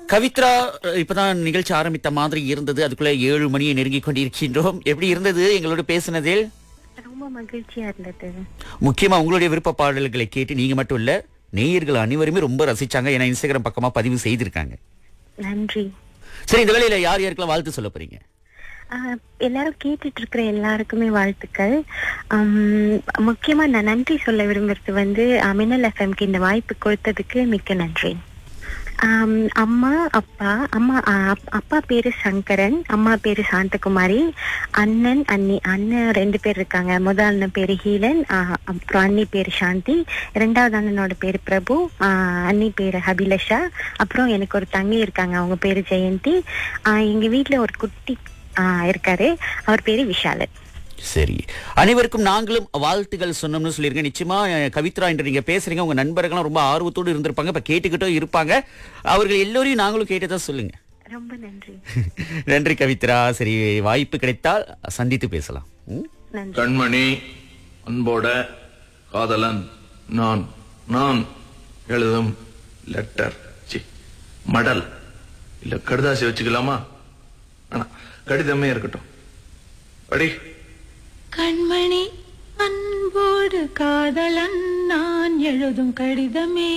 கவித்ரா இப்பதான் நிகழ்ச்சி ஆரம்பித்த மாதிரி இருந்தது அதுக்குள்ள ஏழு மணியை நெருங்கி கொண்டிருக்கின்றோம் எப்படி இருந்தது எங்களோட பேசினதில் ரொம்ப மகிழ்ச்சியா இருந்தது முக்கியமா உங்களுடைய விருப்ப பாடல்களை கேட்டு நீங்க மட்டும் இல்ல நேயர்கள் அனைவருமே ரொம்ப ரசிச்சாங்க ஏன்னா இன்ஸ்டாகிராம் பக்கமா பதிவு செய்திருக்காங்க நன்றி சரி இந்த வேளையில யார் யாருக்கெல்லாம் வாழ்த்து சொல்ல போறீங்க ஆஹ் எல்லாரும் கேட்டுட்டு இருக்கிற எல்லாருக்குமே வாழ்த்துக்கள் ஆம், முக்கியமா நான் நன்றி சொல்ல விரும்புறது வந்து அஹ், மின்னல் எஃப்எம்க்கு இந்த வாய்ப்பு கொடுத்ததுக்கு மிக்க நன்றி ஆம், அம்மா அப்பா அம்மா அஹ், அப்- அப்பா பேரு சங்கரன் அம்மா பேரு சாந்தகுமாரி அண்ணன் அண்ணி அண்ணன் ரெண்டு பேர் இருக்காங்க முதல் அண்ணன் பேரு ஹீலன் அஹ், அப்புறம் அண்ணி பேரு சாந்தி இரண்டாவது அண்ணனோட பேரு பிரபு அஹ், அண்ணி பேரு ஹபிலஷா அப்புறம் எனக்கு ஒரு தங்கை இருக்காங்க அவங்க பேரு ஜெயந்தி அஹ், எங்க வீட்ல ஒரு குட்டி அஹ், இருக்காரு அவர் பேரு விஷாலன் சரி அனைவருக்கும் நாங்களும் வாழ்த்துக்கள் சொன்னோம்னு சொல்லியிருக்கேன் நிச்சயமா அஹ், கவித்ரா என்று நீங்க பேசுறீங்க உங்க நண்பர்கள்லாம் ரொம்ப ஆர்வத்தோடு இருந்திருப்பாங்க இப்ப கேட்டுக்கிட்டும் இருப்பாங்க அவர்கள் எல்லோரையும் நாங்களும் கேட்டதா சொல்லுங்க ரொம்ப நன்றி நன்றி கவித்ரா சரி வாய்ப்பு கிடைத்தால் சந்தித்து பேசலாம் ம்? நன்றி கண்மணி அன்போட காதலன் நான் நான் எழுதும் லெட்டர் சி மடல் இல்ல கடுதாசி வச்சுக்கலாமா ஆனா கடிதமே இருக்கட்டும் படி கண்மணி அன்போடு காதலன் நான் எழுதும் கடிதமே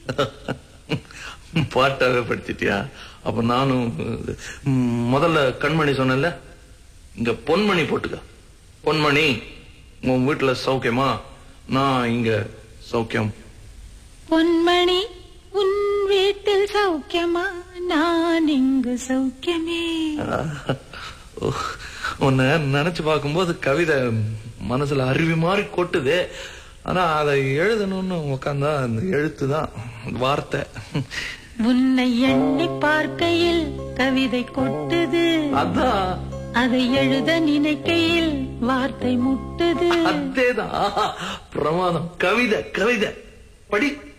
பாட்டாவே படிச்சிட்டியா அப்ப நானும் ம், முதல்ல கண்மணி சொன்னேன்ல இங்க பொன்மணி போட்டுக்க பொன்மணி உன் வீட்டுல சௌக்கியமா நான் இங்க சௌக்கியம் பொன்மணி உன் வீட்டில் சௌக்கியமா நான் இங்கு சௌக்கியமே ஓ, உன்னை நினைச்சு பார்க்கும்போது கவிதை மனசுல அருவி மாதிரி கொட்டுது ஆனா அதை எழுதணும்னு உட்காந்தா அந்த எழுத்து தான் வார்த்தை உன்னை எண்ணி பார்க்கையில் கவிதை கொட்டுது அதான் அதை எழுத நினைக்கையில் வார்த்தை முட்டுது அதேதான் பிரமாதம் கவிதை கவிதை படி